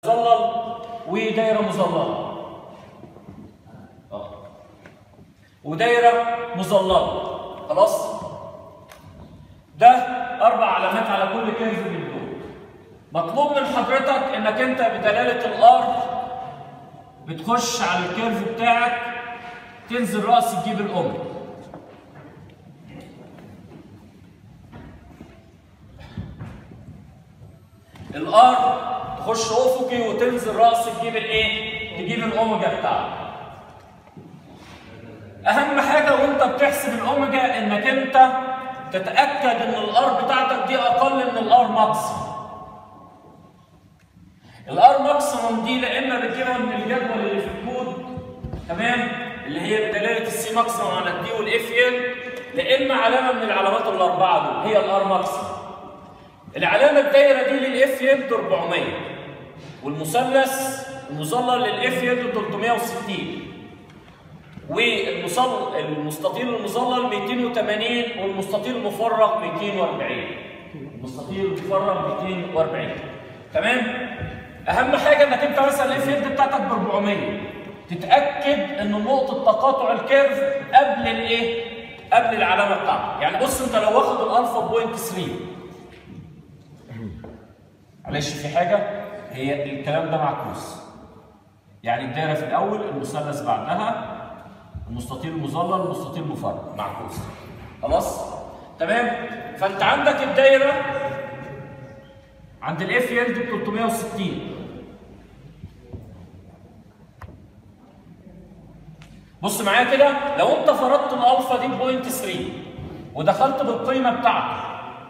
مظلل ودايره مظلله اه ودايره مظلله خلاص ده اربع علامات على كل كيرف من دول مطلوب من حضرتك انك انت بدلاله الار بتخش على الكيرف بتاعك تنزل راس تجيب الاوميجا الار تخش افقي وتنزل راس تجيب الايه؟ تجيب الاوميجا بتاعك. اهم حاجه وانت بتحسب الاوميجا انك انت تتاكد ان الار بتاعتك دي اقل من الار ماكسيموم. الار ماكسيموم دي لا اما بتجيبها من الجدول اللي في الكود تمام اللي هي بدلاله السي ماكسيموم على الدي والاف ال لا اما علامه من العلامات الاربعه دول هي الار ماكسيموم. العلامه الدايره دي للاف يد 400 والمثلث المظلل للاف يد 360 والمصل المستطيل المظلل 280 والمستطيل المفرغ 240 المستطيل المفرغ 240 تمام اهم حاجه انك انت مثلا الاف يد بتاعتك ب 400 تتاكد ان نقطه تقاطع الكيرف قبل الايه قبل العلامه بتاعتك يعني بص انت لو واخد الالفا بوينت 3 معلش في حاجه هي الكلام ده معكوس يعني الدايره في الاول المثلث بعدها المستطيل المظلل المستطيل المفرغ معكوس خلاص تمام فانت عندك الدايره عند الاف يلد ب 360 بص معايا كده لو انت فرضت الالفا دي بوينت 3 ودخلت بالقيمه بتاعته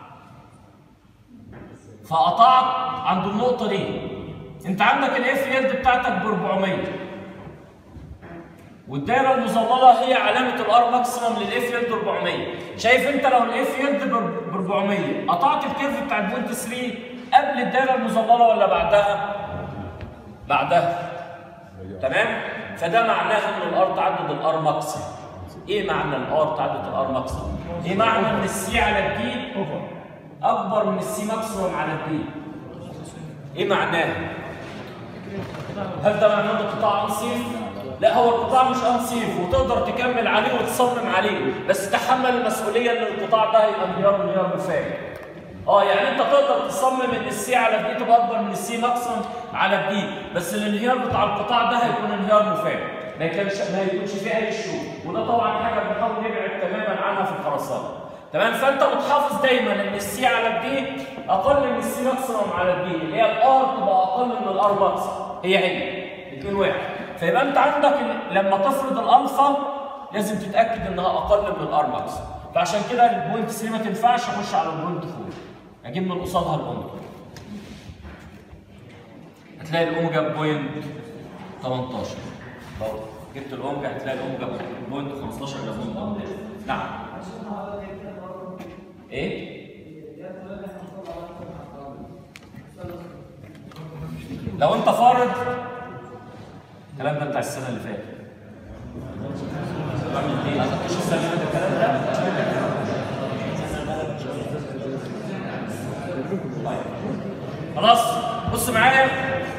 فقطعت عند النقطه دي انت عندك الاف يلد بتاعتك ب 400 والدايره المظلله هي علامه الار ماكسيمم للاف يلد 400 شايف انت لو الاف يلد ب 400 قطعت الكيرف بتاع البوينت 3 قبل الدايره المظلله ولا بعدها بعدها تمام فده معناه ان الار تعدد الار ماكسيمم ايه معنى الار تعدد الار ماكسيمم ايه معنى ان السي على الدي اكبر من السي ماكسيمم على الدي ايه معناه هل ده معناه ان القطاع انصيف لا هو القطاع مش انصيف وتقدر تكمل عليه وتصمم عليه بس تحمل المسؤوليه ان القطاع ده هيبقى انهيار انهيار مفاجئ اه يعني انت تقدر تصمم ان السي على الدي تبقى اكبر من السي ماكسيمم على الدي بس الانهيار بتاع القطاع ده هيكون انهيار مفاجئ ما يكونش ما يكونش فيه اي شوك وده طبعا حاجه بنحاول نبعد تماما عنها في الخرسانه تمام فانت بتحافظ دايما ان السي على الدي اقل من السي ماكسيمم على الدي اللي هي الار تبقى اقل من الار ماكسيمم هي هي الاثنين واحد فيبقى انت عندك لما تفرض الالفا لازم تتاكد انها اقل من الار ماكسيمم فعشان كده البوينت 3 ما تنفعش اخش على البوينت 4 اجيب من قصادها الاوميجا هتلاقي الاوميجا بوينت 18 لو جبت الاوميجا هتلاقي الاوميجا بوينت 15 الى بوينت 18 نعم ايه لو انت فارض الكلام ده بتاع السنه اللي فاتت بعمل ايه؟ مش السنه اللي فاتت الكلام ده طيب خلاص بص معايا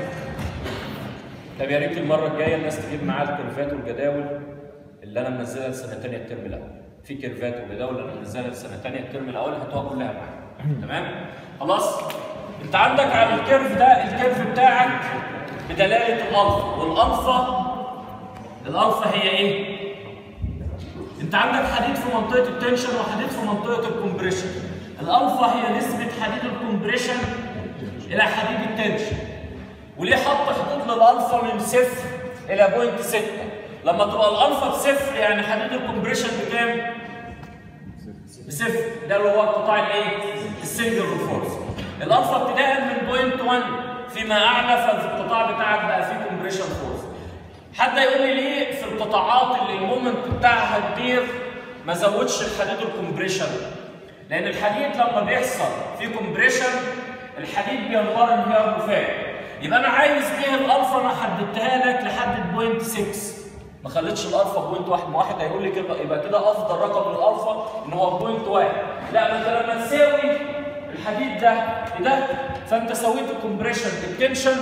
طب يا ريت المره الجايه الناس تجيب معاها الكيرفات والجداول اللي انا منزلها لسنه ثانيه الترم الاول في كيرفات وجداول انا منزلها لسنه ثانيه الترم الاول هاتوها كلها معايا تمام خلاص انت عندك على الكيرف ده الكيرف بتاعك بدلاله الالفا والالفا الالفا هي ايه انت عندك حديد في منطقه التنشن وحديد في منطقه الكومبريشن الالفا هي نسبه حديد الكومبريشن الى حديد التنشن وليه حط حدود للالفا من صفر الى بوينت 6 لما تبقى الالفا بصفر يعني حديد الكومبريشن بكام؟ بصفر ده اللي هو القطاع الايه؟ السنجل فورس الالفا ابتداء من بوينت 1 فيما اعلى ففي القطاع بتاعك بقى فيه كومبريشن فورس حد يقول لي ليه في القطاعات اللي المومنت بتاعها كبير ما زودش الحديد الكومبريشن لان الحديد لما بيحصل فيه كومبريشن الحديد بينهار انهيار مفاجئ يبقى انا عايز ليه الالفا انا حددتها لك لحد بوينت 6 ما خليتش الالفا بوينت واحد ما واحد هيقول لي كده يبقى كده افضل رقم للالفا ان هو بوينت واحد لا ما انت لما تساوي الحديد ده بده فانت سويت الكومبريشن بالتنشن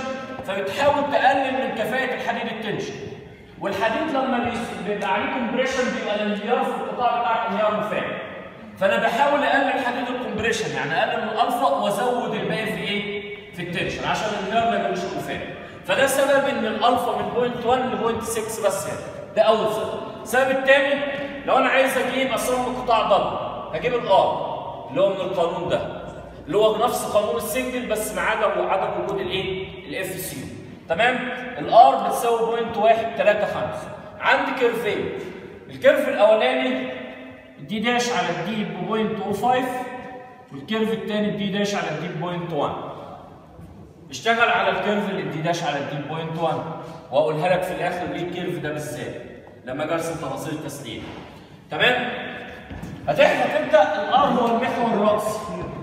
فبتحاول تقلل من كفاءه الحديد التنشن والحديد لما بيس- بيبقى عليه كومبريشن بيبقى الانهيار في القطاع بتاعك انهيار مفاجئ فانا بحاول اقلل حديد الكومبريشن يعني اقلل من الالفا وازود الباقي في ايه؟ في التنشن عشان الانهيار ما يبقاش مفاجئ فده سبب ان الالفا من بوينت 1 لبوينت 6 بس يعني ده اول سبب السبب الثاني لو انا عايز اجيب اصلا من قطاع ضغط هجيب الار اللي هو من القانون ده اللي هو نفس قانون السنجل بس ما عدا عدم وجود الايه؟ الاف سي تمام؟ الار بتساوي بوينت 1 3 5 عندي كيرفين الكيرف الاولاني دي داش على الدي بوينت 05 والكيرف الثاني دي داش على الدي بوينت 1 اشتغل على الكيرف اللي دي داش على الدي بوينت 1 واقولها لك في الاخر ليه الكيرف ده بالذات لما اجي ارسم تفاصيل التسليم تمام؟ هتحنا تبدا الار هو المحور الراسي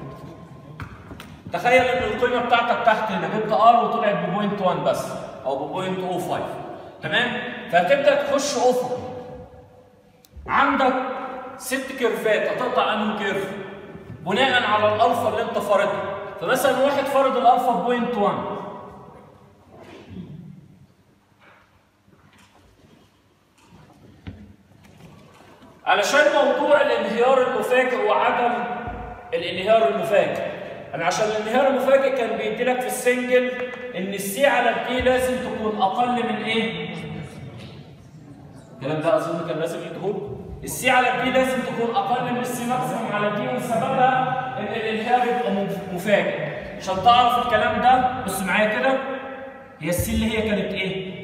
تخيل ان القيمه بتاعتك تحت هنا جبت ار وطلعت ببوينت 1 بس او ببوينت 05 تمام فهتبدا تخش افق عندك ست كيرفات هتقطع انهي كيرف بناء على الالفا اللي انت فارضها فمثلا واحد فرض الالفا بوينت 1 علشان موضوع الانهيار المفاجئ وعدم الانهيار المفاجئ انا عشان الانهيار المفاجئ كان بيدي لك في السنجل ان السي على الدي لازم تكون اقل من ايه الكلام ده اظن كان لازم يدخل السي على الدي لازم تكون اقل من السي ماكسيموم على الدي وسببها ان الانهيار يبقى مف- مفاجئ عشان تعرف الكلام ده بص معايا كده هي السي اللي هي كانت ايه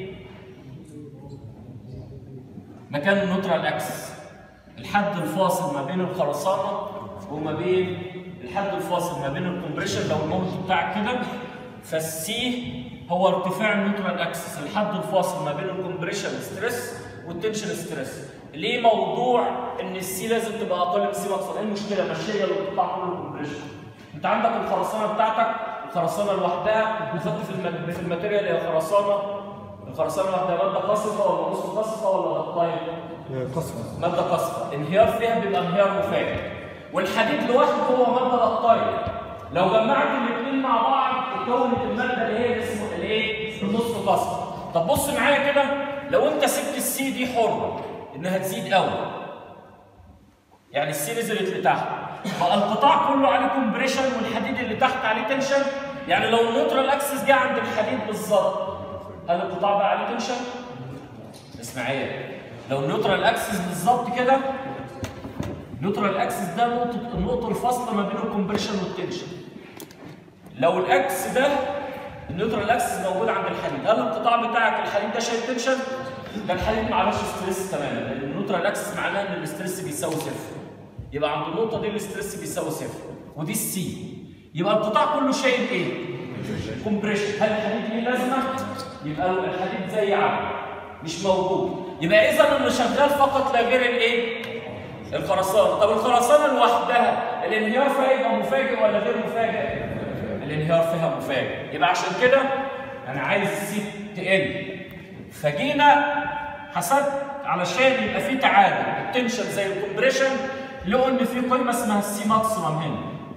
مكان النوترال اكسس الحد الفاصل ما بين الخرسانه وما بين الحد الفاصل ما بين الكومبريشن لو الموت بتاعك كده فالسي هو ارتفاع النيوترال اكسس الحد الفاصل ما بين الكومبريشن ستريس والتنشن ستريس ليه موضوع ان السي لازم تبقى اقل من السي ماكسيمم ايه المشكله ماشيه القطاع كله كومبريشن انت عندك الخرسانه بتاعتك الخرسانه لوحدها بتحط في الم- في الماتيريال هي خرسانه الخرسانه لوحدها ماده قصفه ولا نص قصفه ولا غطايه قصف ماده قصفه انهيار فيها بيبقى انهيار مفاجئ والحديد لوحده هو ماده غطايه لو جمعت الاثنين مع بعض اتكونت الماده اللي هي اللي اسمه الايه النص قصفه طب بص معايا كده لو انت سبت السي دي حره انها تزيد قوي يعني السي نزلت لتحت بقى القطاع كله عليه كومبريشن والحديد اللي تحت عليه تنشن يعني لو النيوترال اكسس جه عند الحديد بالظبط هل القطاع بقى عليه تنشن؟ اسماعيل لو النيوترال اكسس بالظبط كده النيوترال اكسس ده نقطه النقطه الفاصله ما بين الكومبريشن والتنشن لو الاكس ده النيوترال اكسس موجود عند الحديد هل القطاع بتاعك الحديد ده شايل تنشن ده الحديد ما عليهوش ستريس تماما لان النيوترال اكسس معناه ان الاستريس بيساوي صفر يبقى عند النقطه دي الاستريس بيساوي صفر ودي السي يبقى القطاع كله شايل ايه كومبريشن هل الحديد ليه لازمه يبقى الحديد زي عقل مش موجود يبقى اذا اللي شغال فقط لا غير الايه الخرسانه طب الخرسانه لوحدها الانهيار فيها يبقى مفاجئ ولا غير مفاجئ الانهيار فيها مفاجئ يبقى عشان كده انا عايز السي تقل فجينا حسبت علشان يبقى في تعادل التنشن زي الكومبريشن لقوا ان في قيمه اسمها السي ماكسيمم هنا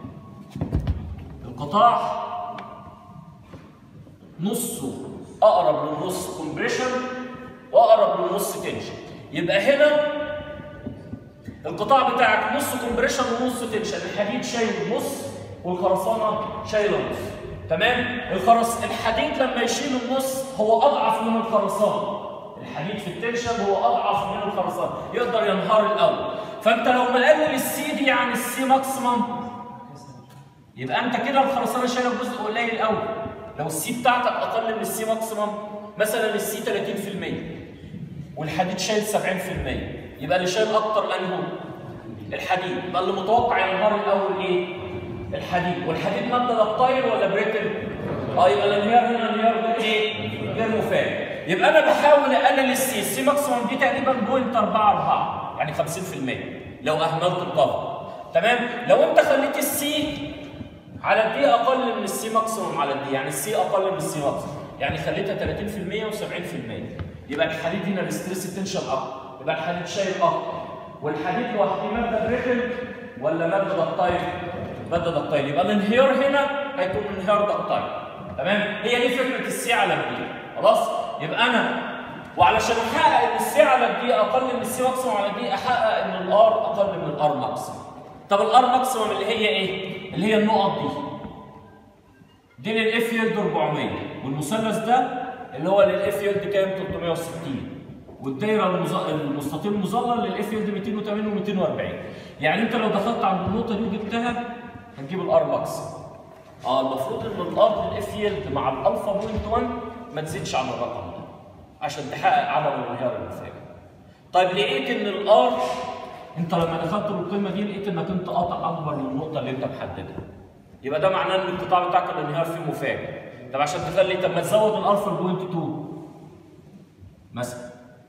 القطاع نصه اقرب للنص كومبريشن واقرب للنص تنشن يبقى هنا القطاع بتاعك نص كومبريشن ونص تنشن الحديد شايل نص والخرسانه شايله نص تمام الخرس الحديد لما يشيل النص هو اضعف من الخرسانه الحديد في التنشن هو اضعف من الخرسانه يقدر ينهار الاول فانت لو مقلل السي دي عن السي ماكسيمم يبقى انت كده الخرسانه شايله جزء قليل قوي لو السي بتاعتك اقل من السي ماكسيمم مثلا السي 30% والحديد شايل 70% يبقى اللي شايل اكتر انهو الحديد يبقى اللي متوقع ينهار الاول ايه الحديد والحديد ماده ضغطايل ولا بريتل اه يبقى الانهيار هنا انهيار غير ايه غير مفاجئ يبقى انا بحاول اقلل السي السي ماكسيمم دي تقريبا بوينت 4 يعني 50% لو اهملت الضغط تمام لو انت خليت السي على الدي اقل من السي ماكسيموم على الدي يعني السي اقل من السي ماكسيموم يعني خليتها 30% و70% يبقى الحديد هنا الاستريس تنشن اكتر يبقى الحديد شايل اكتر والحديد لوحده ماده بريتل ولا ماده ضغطايل؟ ماده ضغطايل يبقى الانهيار هنا هيكون انهيار ضغطايل تمام هي دي فكره السي على الدي خلاص يبقى انا وعلشان احقق ان السي على الدي اقل من السي ماكسيموم على الدي احقق ان الار اقل من الار ماكسيموم طب الار ماكسيموم اللي هي ايه اللي هي النقط دي دي للاف يلد 400 والمثلث ده اللي هو للاف يلد كام 360 والدايره المز... المستطيل المظلل للاف يلد 280 و240 يعني انت لو دخلت عند النقطه دي وجبتها هتجيب الار ماكسيموم اه المفروض ان الار للاف يلد مع الالفا بوينت 1 ما تزيدش عن الرقم ده عشان تحقق عدم الانهيار المفاجئ طيب لقيت ان الار انت لما دخلت بالقيمه دي لقيت انك انت قاطع اكبر من النقطه اللي انت محددها يبقى ده معناه ان القطاع بتاعك الانهيار فيه مفاجئ طب عشان تخلي طب ما تزود الالفا بوينت 2 مثلا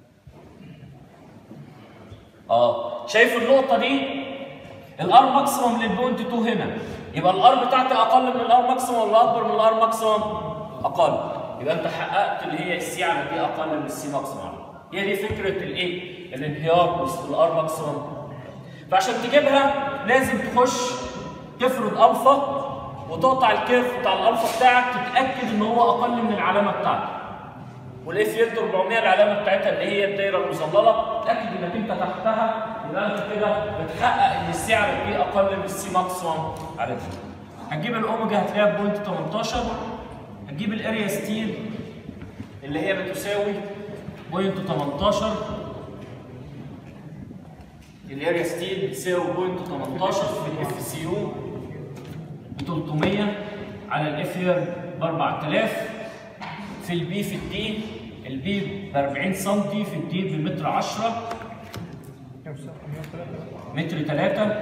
اه شايف النقطه دي الار ماكسيموم للبوينت 2 هنا يبقى الار بتاعتي اقل من الار ماكسيموم ولا اكبر من الار ماكسيموم اقل يبقى انت حققت اللي هي السي على دي اقل من السي ماكسيموم هي دي فكره الايه الانهيار الار ماكسيموم فعشان تجيبها لازم تخش تفرض الفا وتقطع الكيرف بتاع الالفا بتاعك تتاكد ان هو اقل من العلامه بتاعته والاف يلد 400 العلامه بتاعتها اللي هي الدايره المظلله تاكد انك انت تحتها يبقى انت كده بتحقق ان السي على دي اقل من السي ماكسيموم على دي هتجيب الاوميجا هتلاقيها بوينت 18 هتجيب الاريا ستيل اللي هي بتساوي بوينت 18 الاريا ستيل بتساوي بوينت 18 في الاف سي يو ب 300 على الاف ب 4000 في البي في الدي البي ب 40 سم في الدي بمتر 10 متر 3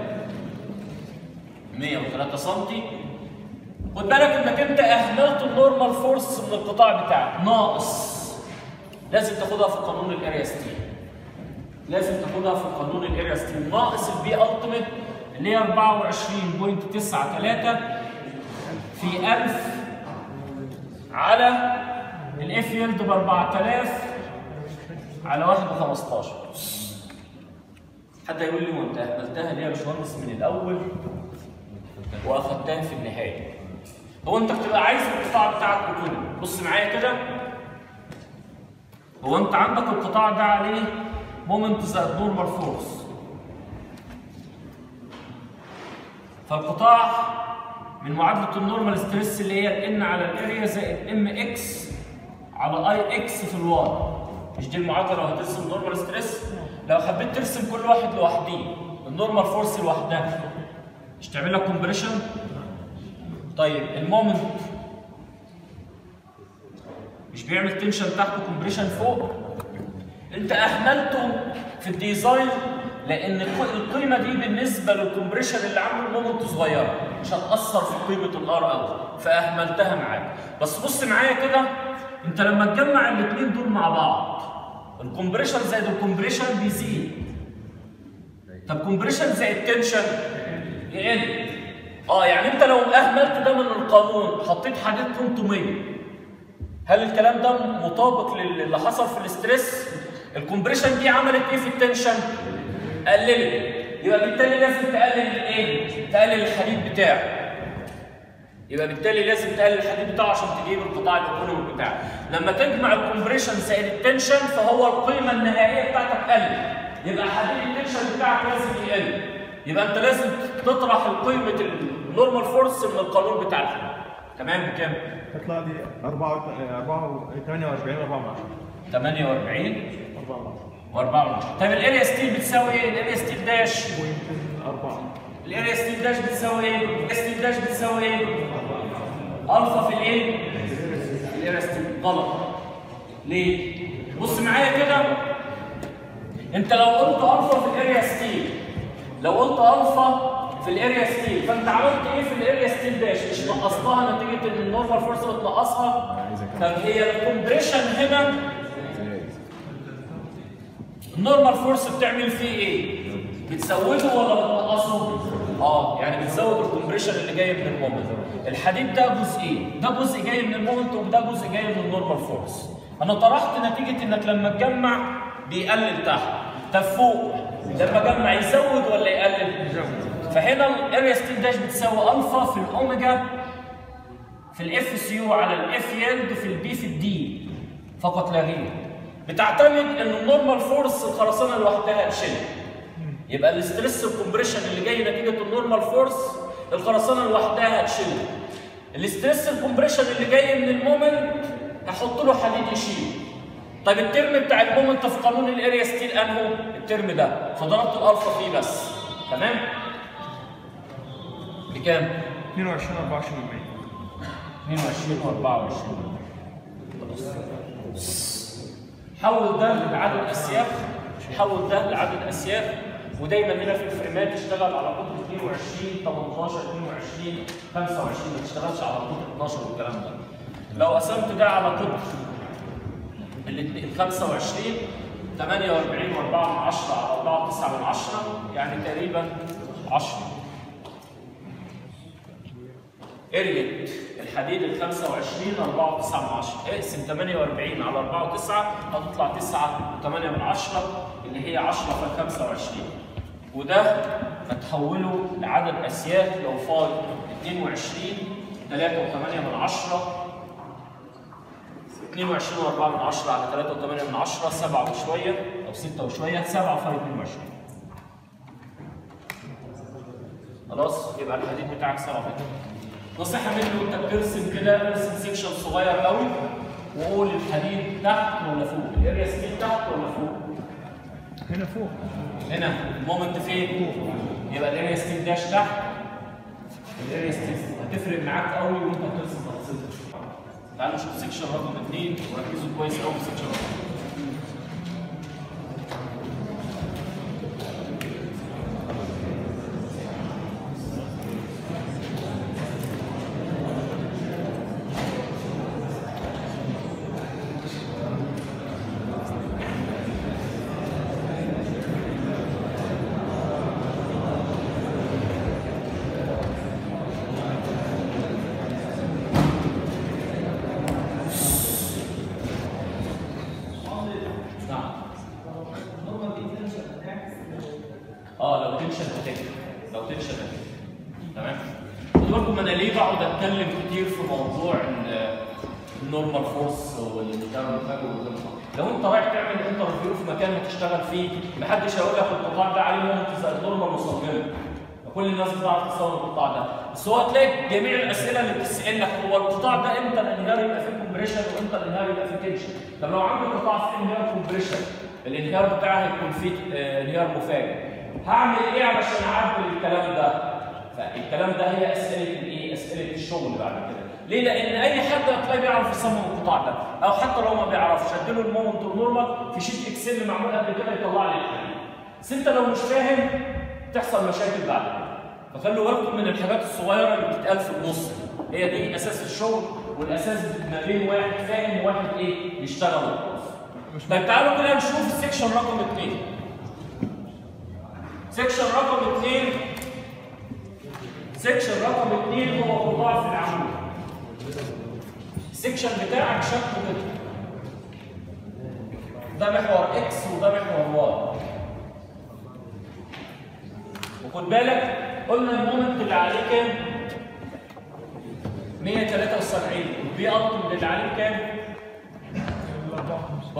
103 سم خد بالك انك انت اهملت النورمال فورس من القطاع بتاعك ناقص لازم تاخدها في قانون الاريا ستيل لازم تاخدها في قانون الاريا ستيل ناقص البي التيميت اللي هي 24.93 في 1000 على الاف يلد ب 4000 على 1 ب 15 حد يقول لي وانت اهملتها ليه يا باشمهندس من الاول واخدتها في النهايه هو انت بتبقى عايز القطاع بتاعك بكله بص معايا كده هو انت عندك القطاع ده عليه مومنت زائد نورمال فورس فالقطاع من معادله النورمال ستريس اللي هي الان على الاريا زائد ام اكس على اي اكس في الواي مش دي المعادله لو هترسم نورمال ستريس لو حبيت ترسم كل واحد لوحده النورمال فورس لوحدها مش تعمل لك كومبريشن طيب المومنت مش بيعمل تنشن تحت وكومبريشن فوق انت اهملته في الديزاين لان القيمه دي بالنسبه للكمبريشن اللي عامله المومنت صغيره مش هتاثر في قيمه الار قوي فاهملتها معاك بس بص معايا كده انت لما تجمع الاثنين دول مع بعض الكمبريشن زائد الكمبريشن بيزيد طب كومبريشن زائد تنشن يقل اه يعني انت لو اهملت ده من القانون حطيت حديد 300 هل الكلام ده مطابق للي حصل في الاستريس الكومبريشن دي عملت ايه في التنشن قللت يبقى بالتالي لازم تقلل الايه تقلل الحديد بتاعه يبقى بالتالي لازم تقلل الحديد بتاعه عشان تجيب القطاع الايكونومي بتاعك لما تجمع الكومبريشن زائد التنشن فهو القيمه النهائيه بتاعتك قلت يبقى حديد التنشن بتاعك لازم يقل يبقى انت لازم تطرح قيمه النورمال فورس من القانون بتاع الحديد تمام بكام؟ تطلع لي 4 4 48 4 من 10 48 4 و4 طيب الاريا ستيل بتساوي ايه؟ الاريا ستيل داش 4 الاريا ستيل داش بتساوي ايه؟ الاريا ستيل داش بتساوي ايه؟ الفا في الايه؟ في الاريا ستيل غلط ليه؟ بص معايا كده انت لو قلت الفا في الاريا ستيل لو قلت الفا في الاريا ستيل فانت عملت ايه في الاريا ستيل داش مش نقصتها نتيجه ان النورمال فورس بتنقصها طب هي الكومبريشن هنا النورمال فورس بتعمل فيه ايه؟ بتزوده ولا بتنقصه؟ اه يعني بتزود الكومبريشن اللي جاي من المومنت. الحديد ده جزئين، ده جزء جاي من المومنت وده جزء جاي من النورمال فورس. انا طرحت نتيجه انك لما تجمع بيقلل تحت، طب فوق لما اجمع يزود ولا يقلل؟ فهنا الاريا ستيل داش بتساوي الفا في الاوميجا في الاف سي يو على الاف يلد في البي في الدي فقط لا غير بتعتمد ان النورمال فورس الخرسانه لوحدها تشيل يبقى الاسترس الكومبريشن اللي جاي نتيجه النورمال فورس الخرسانه لوحدها هتشيل الاسترس الكومبريشن اللي جاي من المومنت هحط له حديد يشيل طيب الترم بتاع المومنت في قانون الاريا ستيل انهو الترم ده فضربت الالفا فيه بس تمام بكام 22 24 22 و24 حول ده لعدد اسياف حول ده لعدد اسياف ودايما هنا في الفريمات اشتغل على قطر 22 18 22 25 ما تشتغلش على قطر 12 والكلام ده لو قسمت ده على قطر ال 25 48 و4 من 10 على 4 9 من 10 يعني تقريبا 10 اريت الحديد ال 25 4 9 من 10 اقسم 48 على 4 و9 هتطلع 9 و8 من 10 اللي هي 10 في 25 وده هتحوله لعدد اسياف لو فاض 22 3 و8 من 10 22 و4 من 10 على 3 و8 من 10 7 وشويه او 6 وشويه 7 وفرق 22 خلاص يبقى الحديد بتاعك 7 متر نصيحه مني وانت بترسم كده ارسم سيكشن صغير قوي وقول الحديد تحت ولا فوق الاريا ستيل تحت ولا فوق هنا فوق هنا المومنت فين يبقى الاريا ستيل داش تحت الاريا ستيل هتفرق معاك قوي وانت بترسم تفاصيل تعالوا نشوف سيكشن رقم اثنين وركزوا كويس قوي في سيكشن رقم اتنين. نعم اه لو تنشن هتكتب لو تنشن هتكتب تمام خدوا بالكم انا ليه بقعد اتكلم كتير في موضوع ال- النورمال فورس والكلام لو انت رايح تعمل انترفيو في مكان هتشتغل فيه محدش هيقول لك القطاع ده عليه ممكن زي النورمال مصمم كل الناس بتعرف تصور القطاع ده بس هو هتلاقي جميع الاسئله اللي بتسال لك هو القطاع ده امتى الانهيار يبقى فيه كومبريشن وامتى الانهيار يبقى فيه تنشن طب لو عندي قطاع فيه انهيار كومبريشن الانهيار بتاعه هيكون فيه آه، انهيار مفاجئ هعمل ايه علشان اعدل الكلام ده فالكلام ده هي اسئله الايه اسئله الشغل بعد كده ليه لان اي حد هتلاقيه بيعرف يصمم القطاع ده او حتى لو ما بيعرفش اديله المومنت والنورمال في شيت اكسل معمول قبل كده يطلع لي الحل بس انت لو مش فاهم تحصل مشاكل بعد كده فخلوا بالكم من الحاجات الصغيره اللي بتتقال في النص هي دي اساس الشغل والاساس ما بين واحد فاهم وواحد ايه بيشتغل وخلاص طيب تعالوا كده نشوف السكشن رقم اثنين سكشن رقم اثنين سكشن رقم اثنين هو قطاع في العمود السكشن بتاعك شكله كده ده محور اكس وده محور واي وخد بالك قلنا المومنت اللي عليه كام 173 والبي التيم اللي عليه كام ب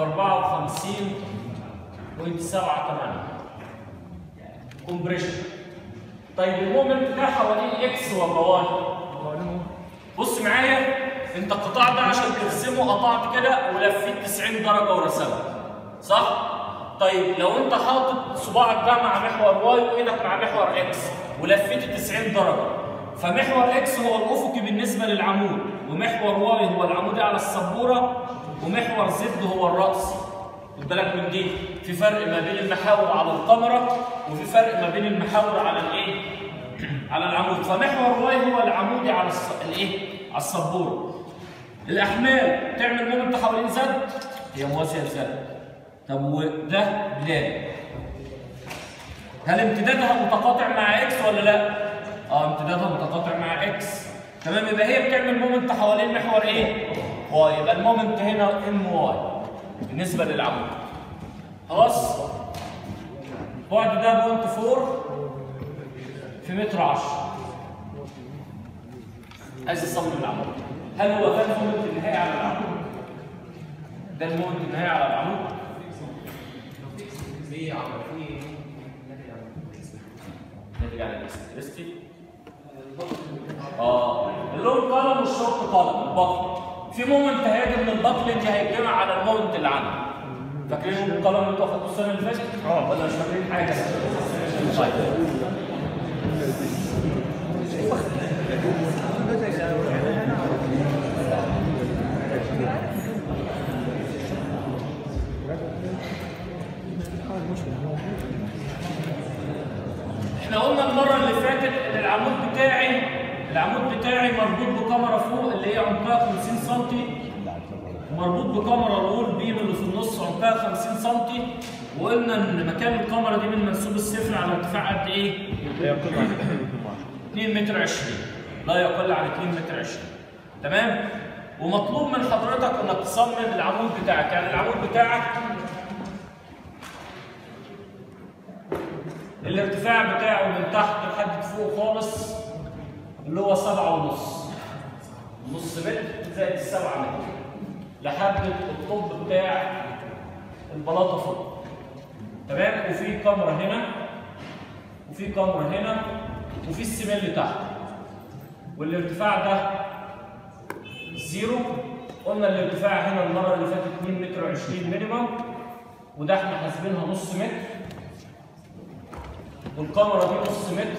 54.78 كومبريشن طيب المومنت ده حوالين اكس ولا واي بص معايا انت القطاع ده عشان ترسمه قطعت كده ولفيت 90 درجه ورسمت صح طيب لو انت حاطط صباعك ده مع محور واي وايدك مع محور اكس ولفيت 90 درجه فمحور اكس هو الافقي بالنسبه للعمود ومحور واي هو العمودي على السبوره ومحور زد هو الراس خد بالك من دي في فرق ما بين المحاور على القمره وفي فرق ما بين المحاور على الايه على العمود فمحور واي هو العمودي على الص... الايه على السبوره الاحمال تعمل مومنت حوالين زد هي موازيه لزد طب وده بلاد هل امتدادها متقاطع مع اكس ولا لا اه امتدادها متقاطع مع اكس تمام يبقى هي بتعمل مومنت حوالين محور ايه واي يبقى المومنت هنا ام واي بالنسبه للعمود خلاص بعد ده بوينت 4 في متر 10 عايز اصمم العمود هل هو ده المومنت النهائي على العمود؟ ده المومنت النهائي على العمود؟ في عمل في ناتج عن الاكسترستي اه اللون قلم والشورت قلم البطل في مومنت هيجي من البطل هيتجمع على المومنت اللي عنده فاكرين القلم اللي انتوا اخدتوه السنه اللي فاتت؟ اه. ولا مش فاكرين حاجه؟ طيب احنا قلنا المره اللي فاتت ان العمود بتاعي العمود بتاعي مربوط بكاميرا فوق اللي هي عمقها 50 سم ومربوط بكاميرا الرول بيم اللي في النص عمقها 50 سم وقلنا ان مكان الكاميرا دي من منسوب الصفر على ارتفاع قد ايه؟ هي بتطلع 2 متر 20 لا يقل عن 2 متر 20 تمام ومطلوب من حضرتك انك تصمم العمود بتاعك يعني العمود بتاعك الارتفاع بتاعه من تحت لحد فوق خالص اللي هو سبعة ونص نص متر زائد السبعة متر لحد الطب بتاع البلاطة فوق تمام وفي كاميرا هنا وفي كاميرا هنا وفي السميل تحت والارتفاع ده زيرو قلنا الارتفاع هنا المره اللي فاتت 2 متر 20 مينيمم وده احنا حاسبينها نص متر والكاميرا دي نص متر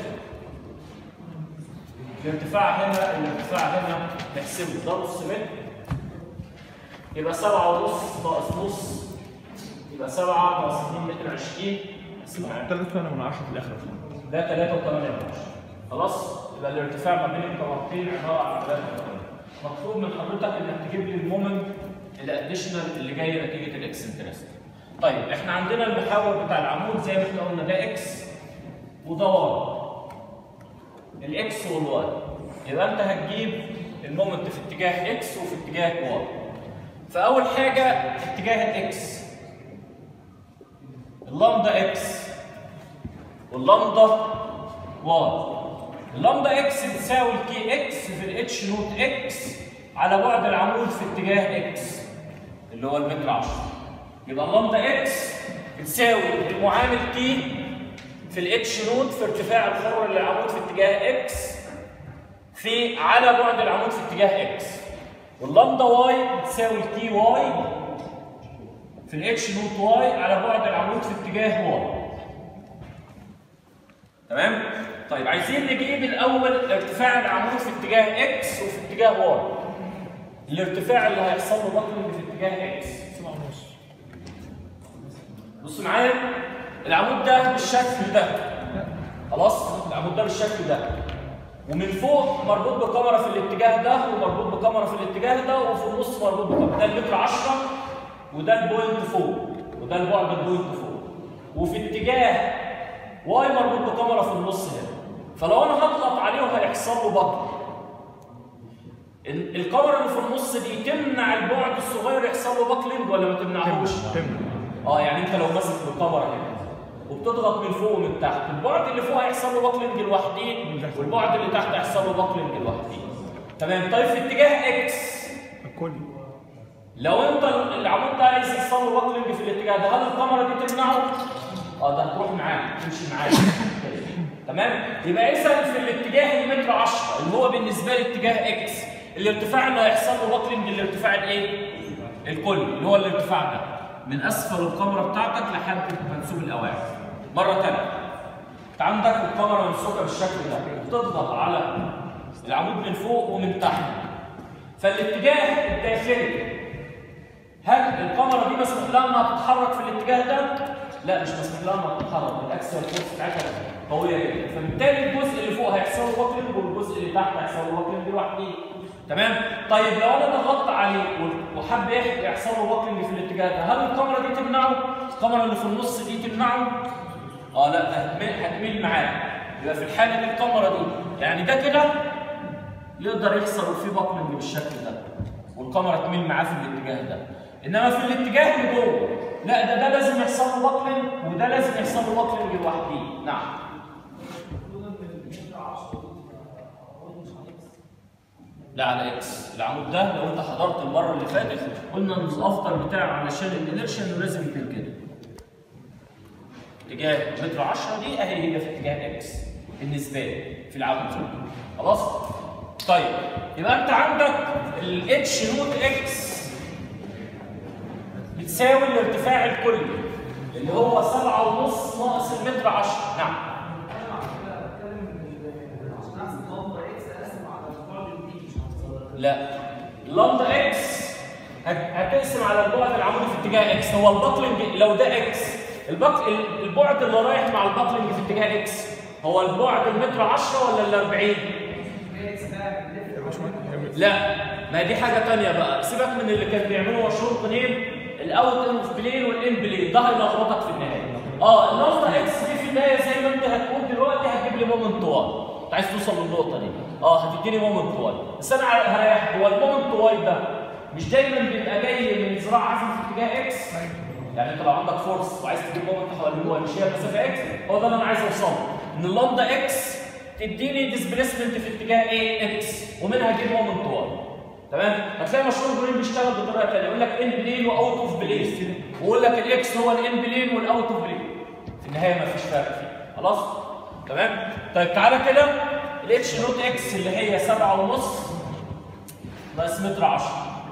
الارتفاع هنا الارتفاع هنا نحسبه ده نص متر يبقى سبعة ونص ناقص نص يبقى سبعة ناقص 2 متر 20 نحسبها. ثلاث سنة من عشرة في الآخر ده 3 و8 خلاص يبقى الارتفاع ما بين الكاميرتين عباره عن 3 و8 مطلوب من حضرتك انك تجيب لي المومنت الاديشنال اللي جاي نتيجه الاكسنترست طيب احنا عندنا المحور بتاع العمود زي ما احنا قلنا ده اكس وده واي الاكس والواي يبقى انت هتجيب المومنت في اتجاه اكس وفي اتجاه واي فاول حاجه في اتجاه الاكس اللامدا اكس واللامدا واي اللامدا اكس بتساوي الكي اكس في الاتش نوت اكس على بعد العمود في اتجاه اكس اللي هو المتر 10 يبقى اللامدا اكس بتساوي المعامل كي في الاتش نوت في ارتفاع الحر للعمود في اتجاه اكس في على بعد العمود في اتجاه اكس واللامدا واي بتساوي الكي واي في الاتش نوت واي على بعد العمود في اتجاه واي تمام؟ طيب عايزين نجيب الاول ارتفاع العمود في اتجاه اكس وفي اتجاه واي. الارتفاع اللي هيحصل له بطل في اتجاه اكس. بص معايا العمود ده بالشكل ده. خلاص؟ العمود ده بالشكل ده. ومن فوق مربوط بكاميرا في الاتجاه ده ومربوط بكاميرا في الاتجاه ده وفي النص مربوط بكاميرا ده المتر 10 وده البوينت فوق وده البعد البوينت فوق وفي اتجاه واي مربوط بكاميرا في النص هنا فلو انا هضغط عليه هيحصل له بطل ال- الكاميرا اللي في النص دي تمنع البعد الصغير يحصل له باكلينج ولا ما تمنعهوش؟ تمنع اه يعني انت لو ماسك بالكاميرا هنا وبتضغط من فوق ومن تحت البعد اللي فوق هيحصل له باكلينج لوحده والبعد اللي تحت هيحصل له باكلينج لوحده تمام طيب في اتجاه اكس الكل لو انت العمود ده عايز يحصل له باكلينج في الاتجاه ده هل الكاميرا دي تمنعه؟ اه ده هتروح معاك تمشي معاك تمام؟ يبقى اذا في الاتجاه المتر 10 اللي هو بالنسبه لي اتجاه اكس الارتفاع اللي هيحصل له باكلينج الارتفاع الايه؟ الكل اللي هو الارتفاع ده من اسفل الكاميرا بتاعتك لحد منسوب الاواعي مره ثانيه انت عندك الكاميرا ممسوكه بالشكل ده بتضغط على العمود من فوق ومن تحت فالاتجاه الداخلي هل الكاميرا دي مسموح لها انها تتحرك في الاتجاه ده؟ لا مش مسموح لها انها تتحرك الاكسل فورس بتاعتها قويه جدا فبالتالي الجزء اللي فوق هيحصل له باكلينج والجزء اللي تحت هيحصل له باكلينج لوحده تمام؟ طيب لو انا ضغطت عليه و- وحب يح- يحصل له باكلينج في الاتجاه ده هل الكاميرا دي تمنعه؟ الكاميرا اللي في النص دي تمنعه؟ اه لا ده هتميل هتميل معاه يبقى في الحاله دي الكاميرا دي يعني ده كده يقدر يحصل فيه باكلينج بالشكل ده والكاميرا تميل معاه في الاتجاه ده انما في الاتجاه اللي جوه لا ده ده لازم يحصل له باكلينج وده لازم يحصل له باكلينج لوحده نعم لا على اكس العمود ده لو انت حضرت المره اللي فاتت قلنا ان الافضل بتاعه علشان الانرشيا انه لازم يكون كده اتجاه متر 10 دي اهي هي في اتجاه اكس بالنسبه لي في العمود ده خلاص طيب يبقى انت عندك الاتش نوت اكس بتساوي الارتفاع الكلي اللي هو 7.5 ناقص المتر 10 نعم لا لامدا اكس هت- هتقسم على البعد العمودي في اتجاه اكس هو الباكلنج لو ده اكس الباك البعد اللي رايح مع الباكلنج في اتجاه اكس هو البعد المتر 10 ولا ال 40 لا ما دي حاجه ثانيه بقى سيبك من اللي كان بيعملوه مشهور قديم الاوت اوف بلين والان بلين ده هيلخبطك في النهايه اه اللامدا اكس دي في النهايه زي ما انت هتقول دلوقتي هتجيب لي مومنت واي انت عايز توصل للنقطه دي اه هتديني مومنت واي بس انا هريح هو المومنت واي ده مش دايما بيبقى جاي من ذراع عزم في اتجاه اكس يعني انت لو عندك فورس وعايز تجيب مومنت حوالين واي مش هي المسافه اكس هو ده اللي انا عايز اوصله ان اللامدا اكس تديني ديسبيسمنت في اتجاه ايه اكس ومنها اجيب مومنت واي تمام هتلاقي مشروع برين بيشتغل بطريقه ثانيه يقول لك ان بلين واوت اوف بلين ويقول لك الاكس هو الان بلين والاوت اوف بلين في النهايه ما فيش فرق فيه خلاص تمام طيب تعالى كده الاتش نوت اكس اللي هي 7 ونص ناقص متر 10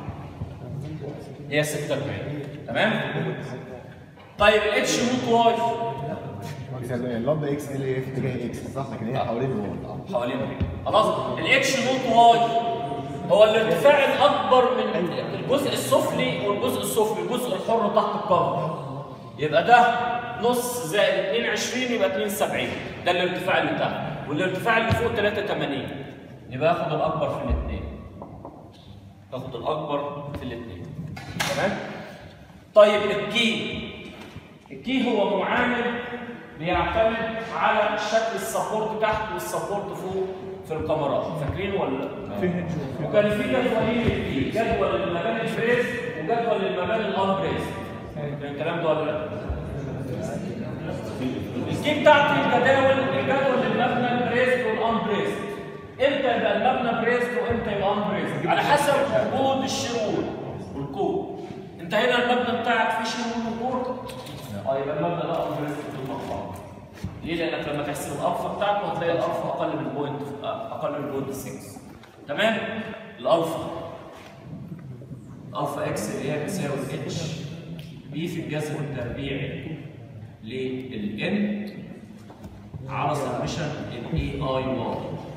هي 46 تمام طيب الاتش نوت واي اللمبه اكس اللي هي في اتجاه اكس صح لكن هي حوالين الواي حوالين الرجل. خلاص الاتش نوت واي هو الارتفاع الاكبر من الجزء السفلي والجزء السفلي الجزء الحر تحت القمر يبقى ده نص زائد 22 يبقى 72 ده الارتفاع اللي تحت والارتفاع اللي فوق 83 يبقى اخد الاكبر في الاثنين اخد الاكبر في الاثنين تمام طيب الكي الكي هو معامل بيعتمد على شكل السبورت تحت والسبورت فوق في الكاميرات فاكرين ولا لا؟ وكان في جدولين للكي جدول للمباني البريز وجدول للمباني الانبريز كان الكلام ده ولا لا؟ الكي بتاعت الجداول الجدول للمبنى البريز والانبريز امتى يبقى المبنى بريز وامتى يبقى انبريز على حسب وجود الشرور والكور انت هنا المبنى بتاعك فيه شرور وكور اه يبقى المبنى ده انبريز بدون مقام ليه؟ لانك لما تحسب الالفا بتاعته هتلاقي الالفا اقل من بوينت اقل من بوينت 6 تمام؟ الالفا الفا اكس اللي هي بتساوي اتش بي في الجذر التربيعي للان على سمشن الاي اي واي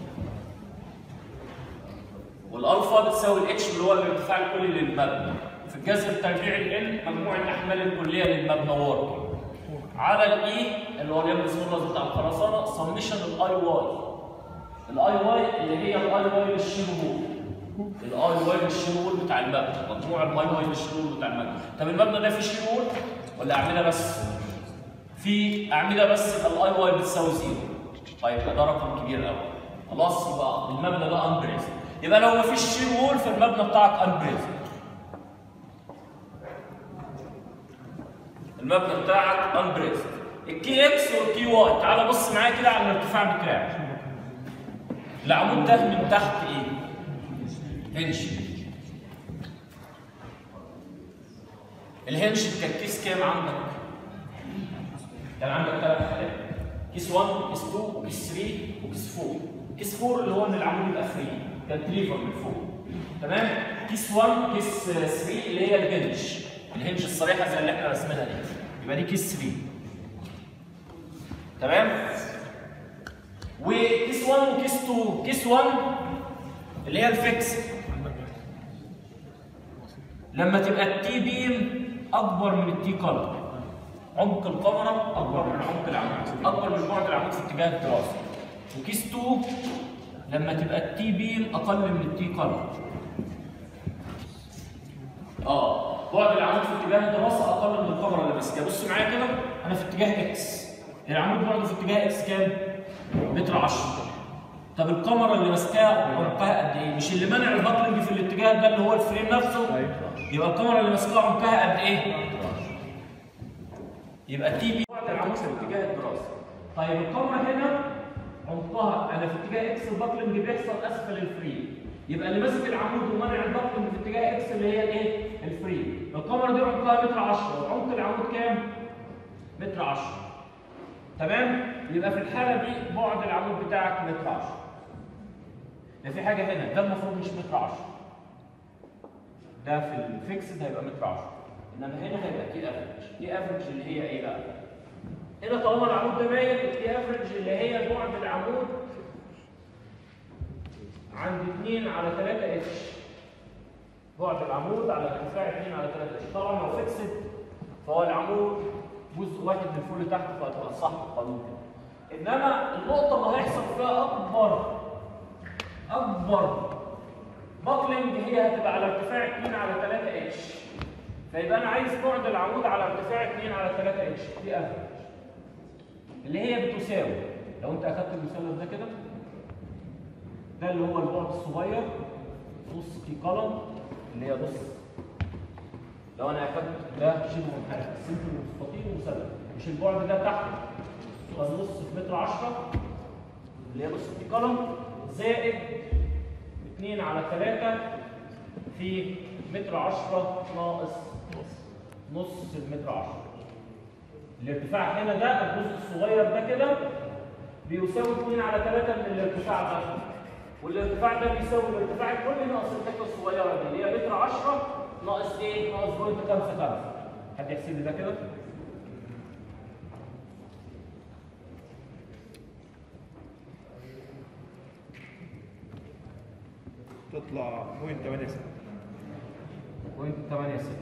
والالفا بتساوي الاتش اللي هو الارتفاع الكلي للمبنى في الجذر التربيعي لان مجموع الاحمال الكليه للمبنى وورك على الاي اللي هو اليم سمولرز بتاع الخرسانه سمشن الاي واي الاي واي اللي هي الاي واي للشير وول الاي واي للشير وول بتاع المبنى مجموع الاي واي للشير وول بتاع المبنى طب المبنى ده فيه شير وول ولا اعمده بس؟ في اعمده بس يبقى الاي واي بتساوي زيرو طيب ده رقم كبير قوي خلاص يبقى المبنى ده انبريز يبقى لو مفيش شير وول فالمبنى بتاعك انبريز المبنى بتاعك انبريز الكي اكس والكي واي تعال بص معايا كده على الارتفاع بتاعك العمود ده من تحت ايه؟ هنش الهنش التركيز كام عندك؟ كان عندك ثلاث حالات كيس 1 كيس 2 كيس 3 وكيس 4 كيس 4 اللي هو ان العمود يبقى فري كانتليفر من فوق تمام كيس 1 كيس 3 اللي هي الهنج الهنج الصريحه زي اللي احنا رسمينها دي يبقى دي كيس 3 تمام وكيس 1 وكيس 2 كيس 1 اللي هي الفيكس لما تبقى التي بيم اكبر من التي كولر عمق الكاميرا اكبر من عمق العمود اكبر من بعد العمود في اتجاه الدراسه وكيس 2 لما تبقى التي بيم اقل من التي كولر اه بعد العمود في اتجاه الدراسه اقل من الكاميرا اللي ماسكها بص معايا كده انا في اتجاه اكس العمود بعده في اتجاه اكس كام؟ متر 10 طب الكاميرا اللي ماسكاها عمقها قد ايه؟ مش اللي منع الباكلنج في الاتجاه ده اللي هو الفريم نفسه يبقى الكاميرا اللي ماسكاها عمقها قد ايه؟ يبقى تي بي بعد العمود في اتجاه الدراسه طيب الكاميرا هنا عمقها انا في اتجاه اكس الباكلنج بيحصل اسفل الفريم يبقى اللي ماسك العمود ومانع البطن في اتجاه اكس اللي هي الايه؟ الفري الكاميرا دي عمقها متر 10 وعمق العمود كام؟ متر 10 تمام؟ يبقى في الحالة دي بعد العمود بتاعك متر 10 ده في حاجة هنا ده المفروض مش متر 10 ده في الفيكسد هيبقى متر 10 انما هنا هيبقى تي افريج تي افريج اللي هي ايه بقى؟ هنا طالما العمود ده مايل التي افريج اللي هي بعد العمود عند 2 على 3 اتش بعد العمود على ارتفاع 2 على 3 اتش طبعا لو فيكسد فهو العمود جزء واحد من فوق لتحت فهتبقى صح القانون كده انما النقطه اللي هيحصل فيها اكبر اكبر باكلينج هي هتبقى على ارتفاع 2 على 3 اتش فيبقى انا عايز بعد العمود على ارتفاع 2 على 3 اتش دي افريج اللي هي بتساوي لو انت اخدت المثلث ده كده ده اللي هو البعد الصغير نص في قلم اللي هي نص لو انا اخدت ده شبه منحرف سمبل مستطيل ومثلث مش البعد ده تحت فنص في متر 10 اللي هي نص في قلم زائد 2 على 3 في متر 10 ناقص نص المتر 10 الارتفاع هنا ده الجزء الصغير ده كده بيساوي 2 على 3 من الارتفاع ده والارتفاع ده بيساوي الارتفاع الكلي ناقص الحته الصغيره دي اللي هي متر 10 ناقص ايه؟ ناقص بوينت 5 5 حد يحسب لي ده كده؟ تطلع بوينت 8 6 بوينت 8 6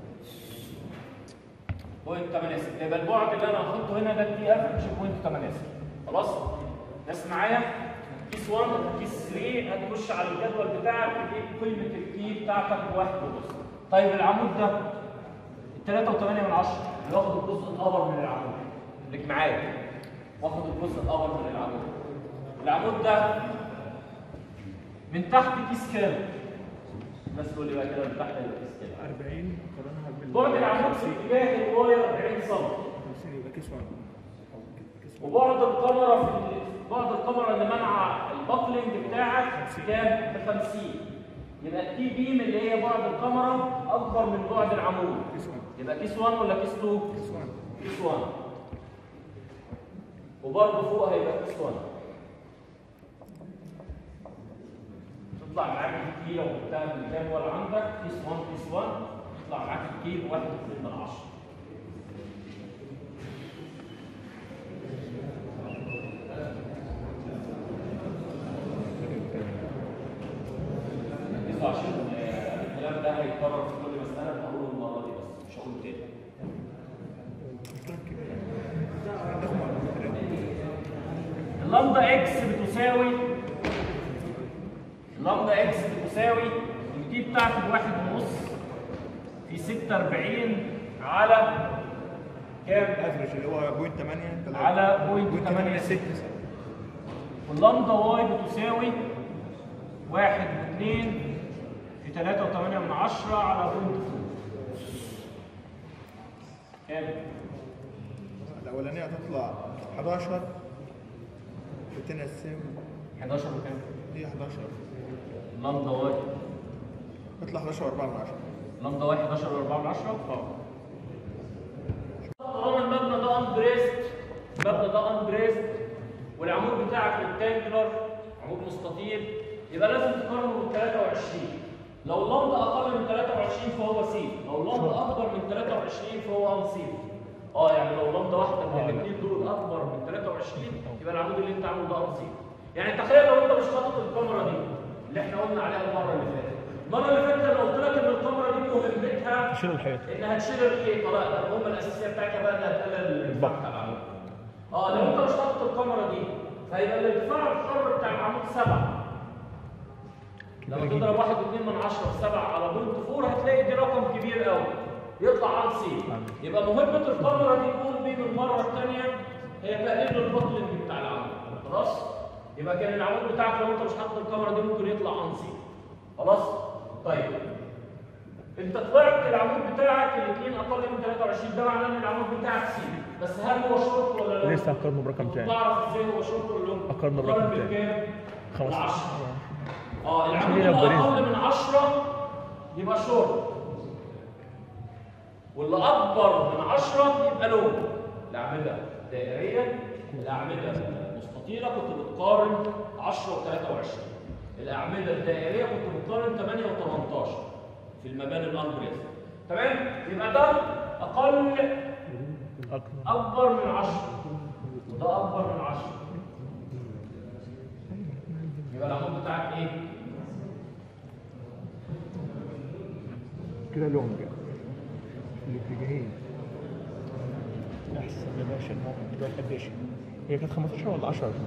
بوينت 8 6 يبقى البعد اللي انا هحطه هنا ده التي افريج بوينت 8 6 خلاص ناس معايا كيس 1 كيس 3 هتخش على الجدول بتاعك تجيب قيمه التي بتاعتك بواحد ونص طيب العمود ده 3 و8 من 10 اللي واخد الجزء الاكبر من العمود اللي معايا واخد الجزء الاكبر من العمود العمود ده من تحت كيس كام؟ الناس تقول لي بقى كده من تحت يبقى كيس كام؟ 40 قارنها بال بعد العمود في اتجاه الواير 40 سم 50 يبقى كيس 1 وبعد الكاميرا في بعد الكاميرا اللي منع الباكلينج بتاعك كام؟ ب 50 يبقى التي بيم اللي هي بعد الكاميرا اكبر من بعد العمود كيس 1 يبقى كيس 1 ولا كيس 2؟ كيس 1 كيس 1 وبرضه فوق هيبقى كيس 1 تطلع معاك الكي لو جبتها من الجدول عندك كيس 1 كيس 1 تطلع معاك الكي بواحد واتنين من 10 ركزوا عشان آه، الكلام ده هيتكرر في كل مسألة أنا هقوله المرة دي بس مش هقوله تاني اللامدا اكس بتساوي اللامدا اكس بتساوي التي بتاعتي بواحد ونص في 46 على كام؟ افريج اللي هو بوينت 8 على بوينت 8 6 واللامدا واي بتساوي واحد واثنين في تلاتة وثمانية من عشرة على بوينت فور كام؟ الاولانيه هتطلع 11 والثانيه تساوي 11 وكام؟ دي 11 لامدا واي تطلع 11 و4 من 10 لامدا واي 11 و4 من 10 اه طالما المبنى ده انبريست المبنى ده انبريست والعمود بتاعك ريكتانجلر عمود مستطيل يبقى لازم تقارنه بال 23 لو اللمبه اقل من 23 فهو سيف لو اللمبه اكبر من 23 فهو انسيف اه يعني لو لمبه واحده من الاثنين دول اكبر من 23 يبقى العمود اللي انت عامله ده انسيف يعني تخيل لو انت مش حاطط الكاميرا دي اللي احنا قلنا عليها المره اللي فاتت المره اللي فاتت انا قلت لك ان الكاميرا دي مهمتها تشيل الحيط انها تشيل الحيطه لا ده المهمه الاساسيه بتاعتها بقى انها تقلل الارتفاع بتاع العمود اه لو انت مش حاطط الكاميرا دي فهيبقى الارتفاع الحر بتاع العمود 7 لما تضرب واحد واثنين من عشرة في سبعة على بوينت فور هتلاقي دي رقم كبير قوي يطلع عن سي يبقى مهمة الكاميرا دي تقوم بيه المرة الثانية هي تقليل البطلنج بتاع العمود خلاص؟ يبقى كان العمود بتاعك لو انت مش حاطط الكاميرا دي ممكن يطلع عن سي خلاص؟ طيب انت طلعت العمود بتاعك الاثنين اقل من 23 ده معناه ان العمود بتاعك سي بس هل هو شورت ولا لا؟ لسه هقارنه برقم تاني تعرف ازاي هو شورت ولا لا؟ أقارنه برقم مقارن تاني. بالكام؟ 15 بالعشرة. اه العمود اللي اقل من 10 يبقى شورت واللي اكبر من 10 يبقى لون الاعمده دائريه الاعمده مستطيله كنت بتقارن 10 و23 الاعمده الدائريه كنت بتقارن 8 و18 في المباني الانبريز تمام يبقى ده اقل اكبر من 10 وده اكبر من 10 يبقى العمود بتاعك ايه كده لونج الاتجاهين احسن يا باشا الموقف دلوقتي قد ايش؟ هي كانت 15 ولا 10 10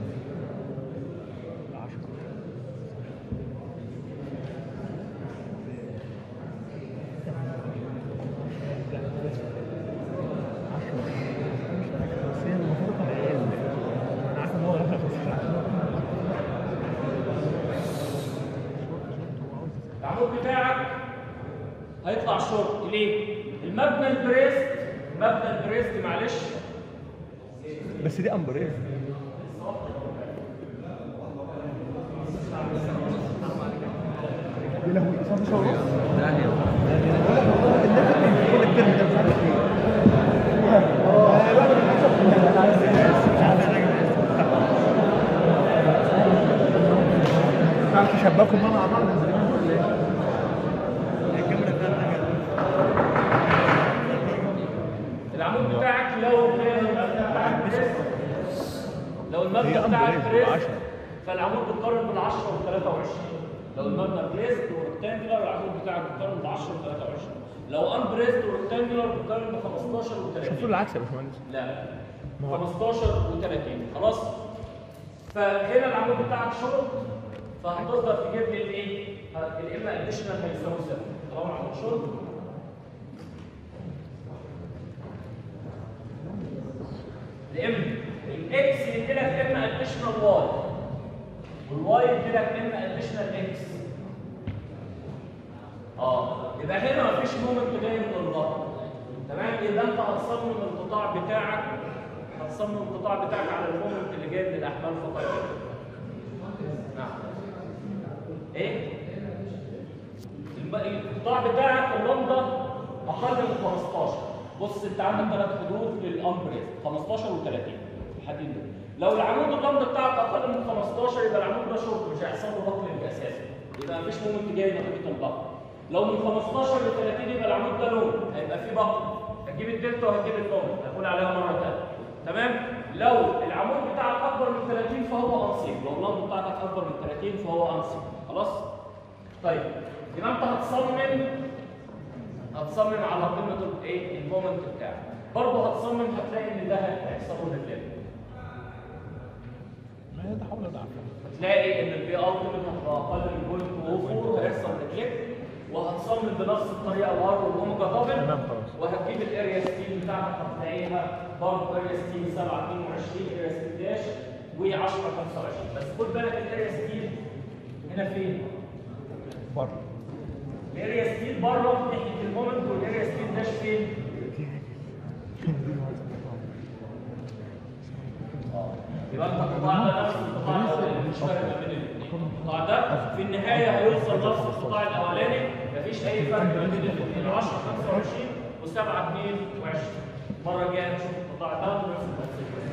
العمود بتاعك هيطلع شورت ليه؟ المبنى البريست مبنى البريست معلش بس دي امبريز يا لهوي 19 ونص كل الترم ده مش عارف ايه تعرف تشبكوا مع بعض الزمان ولا ايه؟ الكاميرا العمود بتاعك لو كان المبنى بتاعك بريست لو المبنى هي بتاعك أمبريز بريست بعشرة. فالعمود بتقارن بال 10 وال 23 لو المبنى بريست وريكتانجلر العمود بتاعك بتقارن ب 10 وال 23 لو ان بريست وريكتانجلر بتقارن ب 15 وال 30 المفروض العكس يا باشمهندس لا ما هو- 15 و30 خلاص فهنا العمود بتاعك شورت فهتقدر تجيب لي الايه؟ الاما اديشنال هيساوي صفر طالما العمود شورت الام الاكس يدي لك اما اديشنال واي والواي يدي لك اما اديشنال اكس اه يبقى هنا مفيش مومنت جاي من الظهر تمام يبقى انت هتصمم القطاع بتاعك هتصمم القطاع بتاعك على المومنت اللي جاي من الاحمال فقط نعم ايه الب- القطاع بتاعك اللمبه اقل من 15 بص انت عندك ثلاث حدود للامبريز 15 و30 الحديد ده لو العمود اللمبه بتاعك اقل من 15 يبقى العمود ده شورت مش هيحصل له بكلينج اساسا يبقى مفيش مومنت جاي نتيجه البكل لو من 15 ل 30 يبقى العمود ده لون هيبقى فيه بكل هتجيب الدلتا وهتجيب اللون هقول عليها مره ثانيه تمام لو العمود بتاعك اكبر من 30 فهو انصيب لو اللمبه بتاعتك اكبر من 30 فهو انصيب خلاص طيب يبقى انت هتصمم هتصمم على قيمه الايه المومنت بتاعك برضه هتصمم هتلاقي ان ده هيحصل له ريفلكت ما هي ده حول ولا هتلاقي ان البي ار قيمتها هتبقى اقل من بوينت 04 وهيحصل ريفلكت وهتصمم بنفس الطريقه الار والاوميجا دبل تمام خلاص. وهتجيب الاريا ستيل بتاعتك هتلاقيها برضه اريا ستيل 7 22 اريا ستيل داش و10 25 بس خد بالك الاريا ستيل هنا فين؟ بره الاريا ستيل بره ناحيه المومنت والاريا ستيل داش فين؟ يبقى انت القطاع ده نفس القطاع الاولاني مش فرق ما بين الاثنين القطاع ده في النهايه هيوصل نفس القطاع الاولاني مفيش اي فرق ما بين الاثنين 10 25 و7 22 المره الجايه نشوف القطاع ده ونفس التفصيل